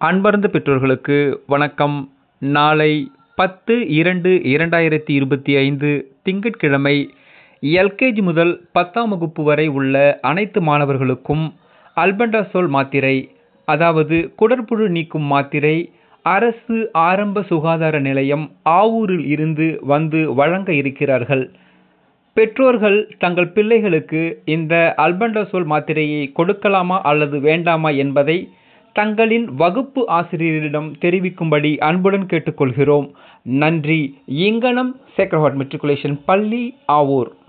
அன்பார்ந்த பெற்றோர்களுக்கு வணக்கம் நாளை பத்து இரண்டு இரண்டாயிரத்தி இருபத்தி ஐந்து திங்கட்கிழமை எல்கேஜி முதல் பத்தாம் வகுப்பு வரை உள்ள அனைத்து மாணவர்களுக்கும் அல்பெண்டசோல் மாத்திரை அதாவது குடற்புழு நீக்கும் மாத்திரை அரசு ஆரம்ப சுகாதார நிலையம் ஆவூரில் இருந்து வந்து வழங்க இருக்கிறார்கள் பெற்றோர்கள் தங்கள் பிள்ளைகளுக்கு இந்த அல்பெண்டசோல் மாத்திரையை கொடுக்கலாமா அல்லது வேண்டாமா என்பதை தங்களின் வகுப்பு ஆசிரியரிடம் தெரிவிக்கும்படி அன்புடன் கேட்டுக்கொள்கிறோம் நன்றி இங்கனம் சேக்ரஹார்ட் மெட்ரிகுலேஷன் பள்ளி ஆவூர்